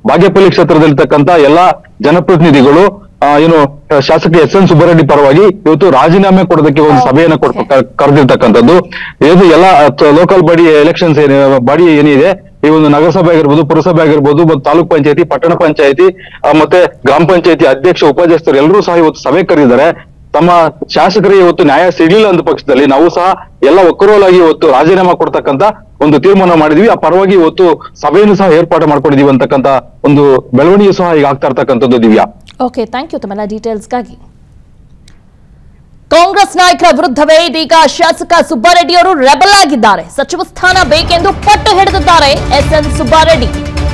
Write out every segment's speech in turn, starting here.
ಬಾಗೇಪಲ್ಲಿ ಕ್ಷೇತ್ರದಲ್ಲಿರ್ತಕ್ಕಂತ ಎಲ್ಲಾ ಜನಪ್ರತಿನಿಧಿಗಳು ಆ, ಏನು ಶಾಸಕ ಎಸ್ ಎನ್ ಸುಬ್ಬರೆಡ್ಡಿ ಪರವಾಗಿ ಇವತ್ತು ರಾಜೀನಾಮೆ ಕೊಡೋದಕ್ಕೆ ಒಂದು ಸಭೆಯನ್ನ ಕೊಡ್ ಕ- ಕರೆದಿರ್ತಕ್ಕಂಥದ್ದು ಇದು ಎಲ್ಲ ಲೋಕಲ್ ಬಾಡಿ ಎಲೆಕ್ಷನ್ಸ್ ಏನ ಬಾಡಿ ಏನಿದೆ ಈ ಒಂದು ನಗರಸಭೆ ಆಗಿರ್ಬೋದು ಪುರಸಭೆ ಆಗಿರ್ಬೋದು ಮತ್ತು ತಾಲೂಕ್ ಪಂಚಾಯತಿ ಪಟ್ಟಣ ಪಂಚಾಯತಿ ಮತ್ತೆ ಗ್ರಾಮ ಪಂಚಾಯತಿ ಅಧ್ಯಕ್ಷ ಉಪಾಧ್ಯಕ್ಷರು ಎಲ್ಲರೂ ಸಹ ಇವತ್ತು ಸಭೆ ಕರೆದಿದ್ದಾರೆ ತಮ್ಮ ಶಾಸಕರಿಗೆ ಇವತ್ತು ನ್ಯಾಯ ಸಿಗ್ಲಿಲ್ಲ ಅಂದ ಪಕ್ಷದಲ್ಲಿ ನಾವು ಸಹ ಎಲ್ಲ ಒಕ್ಕರೋಲಾಗಿ ಇವತ್ತು ರಾಜೀನಾಮೆ ಕೊಡ್ತಕ್ಕಂತ ಒಂದು ತೀರ್ಮಾನ ಮಾಡಿದ್ವಿ ಆ ಪರವಾಗಿ ಇವತ್ತು ಸಭೆಯನ್ನು ಸಹ ಏರ್ಪಾಡು ಮಾಡ್ಕೊಂಡಿದೀವಿ ಅಂತಕ್ಕಂತ ಒಂದು ಬೆಳವಣಿಗೆ ಸಹ ಈಗ ಆಗ್ತಾ ಇರ್ತಕ್ಕಂಥದ್ದು ದಿವ್ಯಾ ಓಕೆ ಥ್ಯಾಂಕ್ ಯು ತಮ್ಮೆಲ್ಲ ಡೀಟೇಲ್ಸ್ಗಾಗಿ ಕಾಂಗ್ರೆಸ್ ನಾಯಕರ ವಿರುದ್ಧವೇ ಇದೀಗ ಶಾಸಕ ಸುಬ್ಬಾರೆಡ್ಡಿ ಅವರು ರೆಬಲ್ ಆಗಿದ್ದಾರೆ ಸಚಿವ ಸ್ಥಾನ ಬೇಕೆಂದು ಪಟ್ಟು ಹಿಡಿದಿದ್ದಾರೆ ಎಸ್ ಎನ್ ಸುಬ್ಬಾರೆಡ್ಡಿ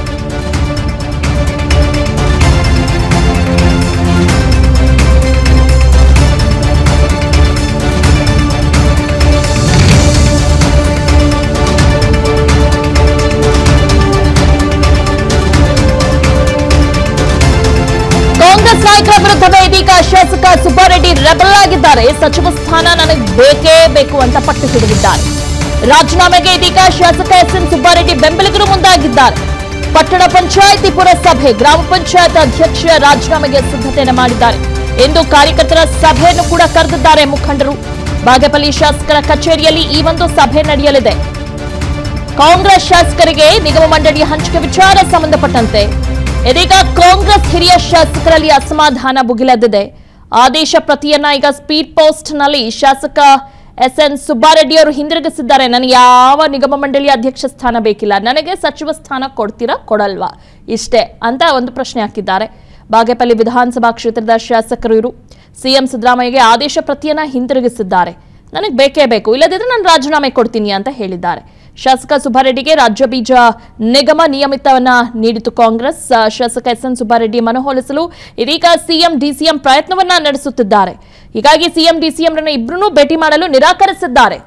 ಕಾಂಗ್ರೆಸ್ ನಾಯಕರ ವಿರುದ್ಧವೇ ಇದೀಗ ಶಾಸಕ ಸುಬ್ಬಾರೆಡ್ಡಿ ರೆಬಲ್ ಆಗಿದ್ದಾರೆ ಸಚಿವ ಸ್ಥಾನ ನನಗೆ ಬೇಕೇ ಬೇಕು ಅಂತ ಪಟ್ಟು ಹಿಡಿದಿದ್ದಾರೆ ರಾಜೀನಾಮೆಗೆ ಇದೀಗ ಶಾಸಕ ಎಸ್ ಎನ್ ಸುಬ್ಬಾರೆಡ್ಡಿ ಬೆಂಬಲಿಗರು ಮುಂದಾಗಿದ್ದಾರೆ ಪಟ್ಟಣ ಪಂಚಾಯಿತಿ ಪುರಸಭೆ ಗ್ರಾಮ ಪಂಚಾಯತ್ ಅಧ್ಯಕ್ಷ ರಾಜೀನಾಮೆಗೆ ಸಿದ್ಧತೆಯನ್ನು ಮಾಡಿದ್ದಾರೆ ಇಂದು ಕಾರ್ಯಕರ್ತರ ಸಭೆಯನ್ನು ಕೂಡ ಕರೆದಿದ್ದಾರೆ ಮುಖಂಡರು ಬಾಗೇಪಲ್ಲಿ ಶಾಸಕರ ಕಚೇರಿಯಲ್ಲಿ ಈ ಒಂದು ಸಭೆ ನಡೆಯಲಿದೆ ಕಾಂಗ್ರೆಸ್ ಶಾಸಕರಿಗೆ ನಿಗಮ ಮಂಡಳಿ ಹಂಚಿಕೆ ವಿಚಾರ ಸಂಬಂಧಪಟ್ಟಂತೆ ಇದೀಗ ಕಾಂಗ್ರೆಸ್ ಹಿರಿಯ ಶಾಸಕರಲ್ಲಿ ಅಸಮಾಧಾನ ಭುಗಿಲೆದ್ದಿದೆ ಆದೇಶ ಪ್ರತಿಯನ್ನ ಈಗ ಸ್ಪೀಡ್ ಪೋಸ್ಟ್ ನಲ್ಲಿ ಶಾಸಕ ಎಸ್ ಎನ್ ಸುಬ್ಬಾರೆಡ್ಡಿ ಅವರು ಹಿಂದಿರುಗಿಸಿದ್ದಾರೆ ನನಗೆ ಯಾವ ನಿಗಮ ಮಂಡಳಿ ಅಧ್ಯಕ್ಷ ಸ್ಥಾನ ಬೇಕಿಲ್ಲ ನನಗೆ ಸಚಿವ ಸ್ಥಾನ ಕೊಡ್ತೀರಾ ಕೊಡಲ್ವಾ ಇಷ್ಟೇ ಅಂತ ಒಂದು ಪ್ರಶ್ನೆ ಹಾಕಿದ್ದಾರೆ ಬಾಗೇಪಲ್ಲಿ ವಿಧಾನಸಭಾ ಕ್ಷೇತ್ರದ ಶಾಸಕರು ಇವರು ಸಿಎಂ ಸಿದ್ದರಾಮಯ್ಯಗೆ ಆದೇಶ ಪ್ರತಿಯನ್ನ ಹಿಂತಿರುಗಿಸಿದ್ದಾರೆ ನನಗೆ ಬೇಕೇ ಬೇಕು ಇಲ್ಲದಿದ್ರೆ ನಾನು ರಾಜೀನಾಮೆ ಕೊಡ್ತೀನಿ ಅಂತ ಹೇಳಿದ್ದಾರೆ ಶಾಸಕ ಸುಬ್ಬಾರೆಡ್ಡಿಗೆ ರಾಜ್ಯ ಬೀಜ ನಿಗಮ ನಿಯಮಿತವನ್ನ ನೀಡಿತು ಕಾಂಗ್ರೆಸ್ ಆ, ಶಾಸಕ ಎಸ್ ಎನ್ ಸುಬ್ಬಾರೆಡ್ಡಿ ಮನವೊಲಿಸಲು ಇದೀಗ ಸಿಎಂ ಡಿಸಿಎಂ ಪ್ರಯತ್ನವನ್ನ ನಡೆಸುತ್ತಿದ್ದಾರೆ ಹೀಗಾಗಿ ಸಿಎಂ ಡಿಸಿಎಂರನ್ನು ಇಬ್ಬರನ್ನೂ ಭೇಟಿ ಮಾಡಲು ನಿರಾಕರಿಸಿದ್ದಾರೆ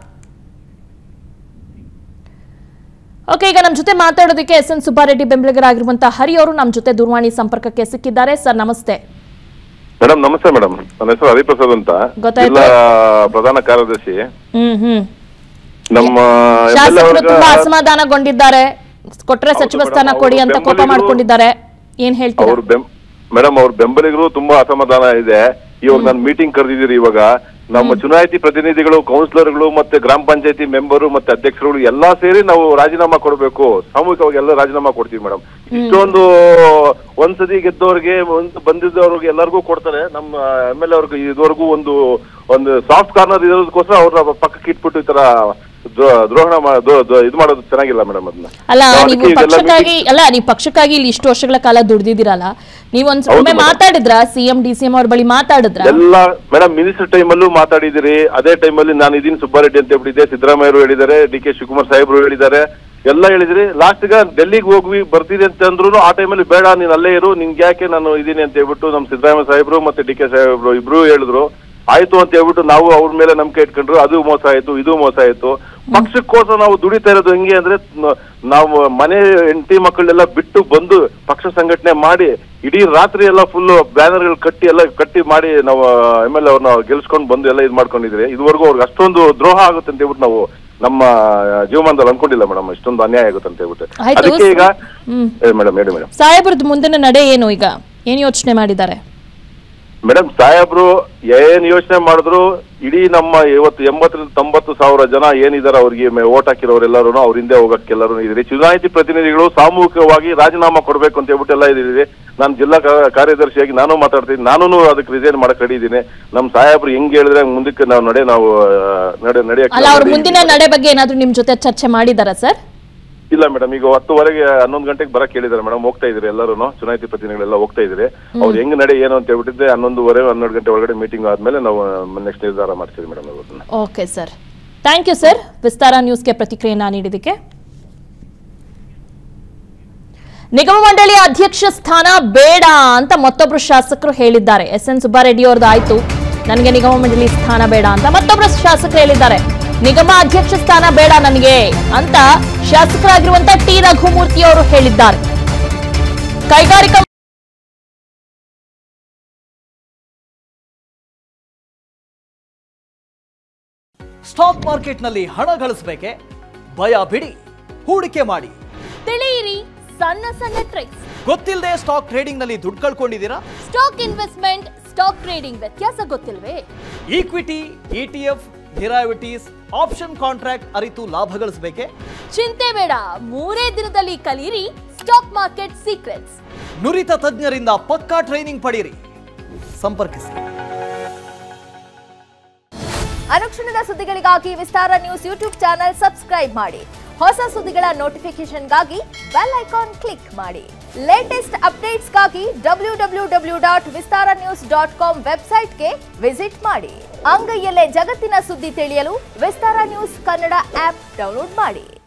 ಓಕೆ ಈಗ ನಮ್ಮ ಜೊತೆ ಮಾತಾಡೋದಕ್ಕೆ ಎಸ್ ಎನ್ ಸುಬ್ಬಾರೆಡ್ಡಿ ಬೆಂಬಲಿಗರಾಗಿರುವಂತಹ ಹರಿ ಅವರು ನಮ್ಮ ಜೊತೆ ದೂರವಾಣಿ ಸಂಪರ್ಕಕ್ಕೆ ಸಿಕ್ಕಿದ್ದಾರೆ ಸರ್ ನಮಸ್ತೆ ಮೇಡಮ್ ನಮಸ್ತೆ ಮೇಡಮ್ ನನ್ನ ಹೆಸರು ಹರಿಪ್ರಸಾದ್ ಅಂತ ಗೊತ್ತಾಯ್ತು. ಜಿಲ್ಲಾ ಪ್ರಧಾನ ಕಾರ್ಯದರ್ಶಿ ಹ್ಮ್ ಹ್ಮ್ ನಮ್ಮ ಶಾಸಕರು MLA ತುಂಬಾ ಅವ್ರ್ಗ ಅಸಮಾಧಾನಗೊಂಡಿದ್ದಾರೆ ಕೊಟ್ರೆ ಹೌದು ಸಚಿವ ಮೇಡಮ್, ಸ್ಥಾನ ಕೊಡಿ ಅವ್ರು ಅಂತ ಕೋಪ ಬೆಂಬಲಿಗರು- ಮಾಡ್ಕೊಂಡಿದ್ದಾರೆ ಏನ್ ಹೇಳ್ತೀರಾ ಅವ್ರ ಬೆಂ ಮೇಡಮ್ ಅವ್ರ ಬೆಂಬಲಿಗರು ತುಂಬಾ ಅಸಮಾಧಾನ ಇದೆ ಇವಾಗ ನಾನು ಮೀಟಿಂಗ್ ಕರೆದಿದ್ದೀರಿ ಇವಾಗ ನಮ್ಮ ಚುನಾಯಿತಿ ಪ್ರತಿನಿಧಿಗಳು ಕೌನ್ಸಿಲರ್ಗಳು ಮತ್ತೆ ಗ್ರಾಮ ಪಂಚಾಯತಿ ಮೆಂಬರು ಮತ್ತೆ ಅಧ್ಯಕ್ಷರುಗಳು ಎಲ್ಲಾ ಸೇರಿ ನಾವು ರಾಜೀನಾಮಾ ಕೊಡಬೇಕು ಸಾಮೂಹಿಕವಾಗಿ ಎಲ್ಲ ರಾಜೀನಾಮಾ ಕೊಡ್ತೀವಿ ಮೇಡಮ್ ಇಷ್ಟೊಂದು ಒಂದ್ಸತಿ ಗೆದ್ದವ್ರಿಗೆ ಒಂದು ಬಂದಿದ್ದವ್ರಿಗೆ ಎಲ್ಲರಿಗೂ ಕೊಡ್ತಾರೆ ನಮ್ಮ ಎಮ್ ಎಲ್ ಎ ಅವ್ರಿಗೆ ಇದುವರೆಗೂ ಒಂದು ಒಂದು ಸಾಫ್ಟ್ ಕಾರ್ನರ್ ಇರೋದಕ್ಕೋಸ್ಕರ ಅವ್ರ ಪಕ್ಕಕ್ಕೆ ಇಟ್ಬಿಟ್ಟು ಈ ತರ ದ್ರೋ- ದ್ರೋಹಣ ಮಾ- ದ್ರೋ- ದ್ರೋ- ಇದು ಮಾಡೋದು ಚೆನ್ನಾಗಿಲ್ಲ ಮೇಡಮ್ ಅದನ್ನ ಅಲ್ಲ ನಾವು ನೀವು ಅದಕ್ಕೆ ಇದೆಲ್ಲ ಪಕ್ಷಕ್ಕಾಗಿ ಅಲ್ಲ ನೀವು ಪಕ್ಷಕ್ಕಾಗಿ ಇಲ್ಲಿ ಇಷ್ಟು ವರ್ಷಗಳ ಕಾಲ ದುಡ್ದಿದ್ದೀರಲ್ಲ ನೀವು ಒಂದ್ ಹೌದು ಒಮ್ಮೆ madam. ಮಾತಾಡಿದ್ರ ಸಿಎಂ ಡಿ ಸಿ ಎಂ ಅವ್ರ ಬಳಿ ಮಾತಾಡಿದ್ರ ಎಲ್ಲ ಮೇಡಮ್ ಮಿನಿಸ್ಟರ್ ಟೈಮಲ್ಲೂ ಮಾತಾಡಿದಿರಿ ಅದೇ ಟೈಮಲ್ಲಿ ನಾನು ಇದೀನಿ ಸುಬ್ಬಾರೆಡ್ಡಿ ಅಂತ ಹೇಳ್ಬಿಟ್ಟಿದ್ದೆ ಸಿದ್ದರಾಮಯ್ಯರು ಹೇಳಿದ್ದಾರೆ ಡಿ ಕೆ ಶಿವಕುಮಾರ್ ಸಾಹೇಬರು ಹೇಳಿದ್ದಾರೆ ಎಲ್ಲ ಹೇಳಿದ್ರಿ ಲಾಸ್ಟ್ ಗ ಡೆಲ್ಲಿಗೆ ಹೋಗ್ವಿ ಬರ್ತೀನಿ ಅಂತ ಅಂದ್ರು ಆ ಟೈಮಲ್ಲಿ ಬೇಡ ನೀನ್ ಅಲ್ಲೇ ಇರು ನಿನ್ಗೆ ಯಾಕೆ ನಾನು ಇದೀನಿ ಅಂತ ಹೇಳ್ಬಿಟ್ಟು ನಮ್ಮ ಸಿದ್ದರಾಮಯ್ಯ ಸಾಹೇಬರು ಮತ್ತೆ ಡಿ ಕೆ ಸಾಹೇಬರು ಇಬ್ರು ಹೇಳಿದ್ರು ಆಯ್ತು ಅಂತ ಹೇಳ್ಬಿಟ್ಟು ನಾವು ಅವ್ರ ಮೇಲೆ ನಂಬಿಕೆ ಇಟ್ಕೊಂಡ್ರು ಅದು ಮೋಸ ಆಯ್ತು ಇದು ಮೋಸ ಆಯ್ತು ಪಕ್ಷಕ್ಕೋಸ್ಕರ ನಾವು ದುಡಿತಾ ಇರೋದು ಹೆಂಗೆ ಅಂದ್ರೆ ನ- ನಾವು ಮನೆ ಹೆಂಡತಿ ಮಕ್ಕಳೆಲ್ಲ ಬಿಟ್ಟು ಬಂದು ಪಕ್ಷ ಸಂಘಟನೆ ಮಾಡಿ ಇಡೀ ರಾತ್ರಿ ಎಲ್ಲ ಫುಲ್ ಬ್ಯಾನರ್ಗಳು ಕಟ್ಟಿ ಎಲ್ಲ ಕಟ್ಟಿ ಮಾಡಿ ನಾವು ಎಮ್ ಎಲ್ ಅವ್ರನ್ನ ಗೆಲ್ಸ್ಕೊಂಡು ಬಂದು ಎಲ್ಲ ಇದು ಮಾಡ್ಕೊಂಡಿದ್ರಿ ಇದುವರೆಗೂ ಅವ್ರಿಗೆ ಅಷ್ಟೊಂದು ದ್ರೋಹ ಆಗುತ್ತೆ ಅಂತ ಹೇಳ್ಬಿಟ್ಟು ನಾವು ನಮ್ಮ ಜೀವಮಾನದಲ್ಲಿ ಅನ್ಕೊಂಡಿಲ್ಲ ಮೇಡಮ್ ಇಷ್ಟೊಂದು ಅನ್ಯಾಯ ಆಗುತ್ತೆ ಅಂತ ಹೇಳ್ಬಿಟ್ಟು ಆಯ್ತು. ಅದಕ್ಕೆ ಈಗ ಹ್ಮ್. ಮೇಡಮ್ ಹೇಳಿ ಮೇಡಮ್ ಸಾಹೇಬ್ರದ್ದು ಮುಂದಿನ ನಡೆ ಏನು ಈಗ ಏನ್ ಯೋಚನೆ ಮಾಡಿದ್ದಾರೆ ಮೇಡಮ್ ಸಾಹೇಬ್ರು ಏನ್ ಯೋಚನೆ ಮಾಡಿದ್ರು ಇಡೀ ನಮ್ಮ ಇವತ್ತು ಎಂಬತ್ತರಿಂದ ತೊಂಬತ್ತು ಸಾವಿರ ಜನ ಏನಿದಾರೆ ಅವ್ರಿಗೆ ಓಟ್ ಹಾಕಿರೋರೆಲ್ಲರೂ ಅವ್ರ ಹಿಂದೆ ಹೋಗಕ್ಕೆಲ್ಲರೂ ಇದ್ರಿ ಚುನಾಯಿತಿ ಪ್ರತಿನಿಧಿಗಳು ಸಾಮೂಹಿಕವಾಗಿ ರಾಜೀನಾಮಾ ಕೊಡ್ಬೇಕು ಅಂತ ಹೇಳ್ಬಿಟ್ಟು ಎಲ್ಲ ಇದಿರಿ ನಾನು ಜಿಲ್ಲಾ ಕಾ- ಕಾರ್ಯದರ್ಶಿಯಾಗಿ ನಾನು ಮಾತಾಡ್ತೀನಿ ನಾನು ಅದಕ್ಕೆ ರಿಸೈನ್ ಮಾಡಕ್ ರೆಡಿ ಇದ್ದೀನಿ ನಮ್ಮ ಸಾಹೇಬ್ರು ಹೆಂಗ್ ಹೇಳಿದ್ರೆ ಹಂಗ್ ಮುಂದಕ್ಕೆ ನಾವು ನಡೆ ನಾವು ಆ, ನಡೆ ನಡೆಯಕ್ಕೆ ಅಲ್ಲ ಅವ್ರ ready ಮುಂದಿನ ಇದ್ದೀವಿ. ನಡೆ ಬಗ್ಗೆ ಏನಾದ್ರೂ ನಿಮ್ ಜೊತೆ ಚರ್ಚೆ ಮಾಡಿದಾರಾ ಸರ್ ಇಲ್ಲ ಮೇಡಮ್ ಈಗ ಹತ್ತುವರೆಗೆ ಹನ್ನೊಂದು ಗಂಟೆಗೆ ಬರಕ್ ಹೇಳಿದ್ದಾರೆ ಮೇಡಮ್ ಹೋಗ್ತಾ ಇದ್ರಿ ಎಲ್ಲರೂ ಚುನಾಯಿತಿ ಪ್ರತಿನಿಧಿಗಳೆಲ್ಲ ಹೋಗ್ತಾ ಇದ್ರಿ ಅವ್ರು ಹೆಂಗ್ ನಡೆ ಏನು ಅಂತ ಹೇಳ್ಬಿಟ್ಟಿದ್ದೆ ಹನ್ನೊಂದುವರೆ ಹನ್ನೆರಡು ಗಂಟೆ ಒಳಗಡೆ ಮೀಟಿಂಗ್ ಆದ್ಮೇಲೆ ನಾವು ನೆಕ್ಸ್ಟ್ ನಿರ್ಧಾರ ಮಾಡ್ತೀವಿ ಮೇಡಮ್ ಇವತ್ತನ್ನ okay sir thank you sir Vistara ನ್ಯೂಸ್ಗೆ ಪ್ರತಿಕ್ರಿಯೆಯನ್ನ ನೀಡಿದ್ದಕ್ಕೆ ನಿಗಮ ಮಂಡಳಿಯ ಅಧ್ಯಕ್ಷ ಸ್ಥಾನ ಬೇಡ ಅಂತ ಮತ್ತೊಬ್ರು ಶಾಸಕರು ಹೇಳಿದ್ದಾರೆ ಎಸ್ ಎನ್ ಸುಬ್ಬಾರೆಡ್ಡಿ ಅವ್ರದ್ದು ಆಯ್ತು ನನಗೆ ನಿಗಮ ಮಂಡಳಿ ಸ್ಥಾನ ಬೇಡ ಅಂತ ಮತ್ತೊಬ್ರು ಶಾಸಕರು ಹೇಳಿದ್ದಾರೆ ನಿಗಮ ಅಧ್ಯಕ್ಷ ಸ್ಥಾನ ಬೇಡ ನನಗೆ ಅಂತ ಶಾಸಕರಾಗಿರುವಂತ ಟಿ ರಘುಮೂರ್ತಿ ಅವರು ಹೇಳಿದ್ದಾರೆ ಕೈಗಾರಿಕಾ ಸ್ಟಾಕ್ ಮಾರ್ಕೆಟ್ನಲ್ಲಿ ಹಣ ಗಳಿಸಬೇಕೆ ಭಯ ಬಿಡಿ ಹೂಡಿಕೆ ಮಾಡಿ ತಿಳಿಯಿರಿ ಸಣ್ಣ ಸಣ್ಣ ಟ್ರಿಕ್ಸ್ ಗೊತ್ತಿಲ್ಲದೆ ಸ್ಟಾಕ್ ಟ್ರೇಡಿಂಗ್ ನಲ್ಲಿ ದುಡ್ಡು ಕಳ್ಕೊಂಡಿದ್ದೀರಾ ಸ್ಟಾಕ್ ಇನ್ವೆಸ್ಟ್ಮೆಂಟ್ ಸ್ಟಾಕ್ ಟ್ರೇಡಿಂಗ್ ವ್ಯತ್ಯಾಸ ಗೊತ್ತಿಲ್ವೇ equity ETF derivatives option contract ಅರಿತು ಲಾಭ ಗಳಿಸಬೇಕೆ ಚಿಂತೆ ಬೇಡ ಮೂರೇ ದಿನದಲ್ಲಿ ಕಲಿಯಿರಿ ಸ್ಟಾಕ್ ಮಾರ್ಕೆಟ್ ಸೀಕ್ರೆಟ್ಸ್ ನುರಿತ ತಜ್ಞರಿಂದ ಪಕ್ಕಾ ಟ್ರೈನಿಂಗ್ ಪಡೀರಿ ಸಂಪರ್ಕಿಸಿ ಅನುಕ್ಷಣದ ಸುದ್ದಿಗಳಿಗಾಗಿ Vistara news YouTube channel subscribe ಮಾಡಿ ಹೊಸ ಸುದ್ದಿಗಳ ನೋಟಿಫಿಕೇಶನ್ಗಾಗಿ ಬೆಲ್ ಐಕಾನ್ ಕ್ಲಿಕ್ ಮಾಡಿ ಲೇಟೆಸ್ಟ್ ಅಪ್ಡೇಟ್ಸ್ಗಾಗಿ W W W dot Vistara news dot com ವೆಬ್ಸೈಟ್ಗೆ ವಿಸಿಟ್ ಮಾಡಿ ಅಂಗೈಯಲ್ಲೇ ಜಗತ್ತಿನ ಸುದ್ದಿ ತಿಳಿಯಲು Vistara news Kannada app download ಮಾಡಿ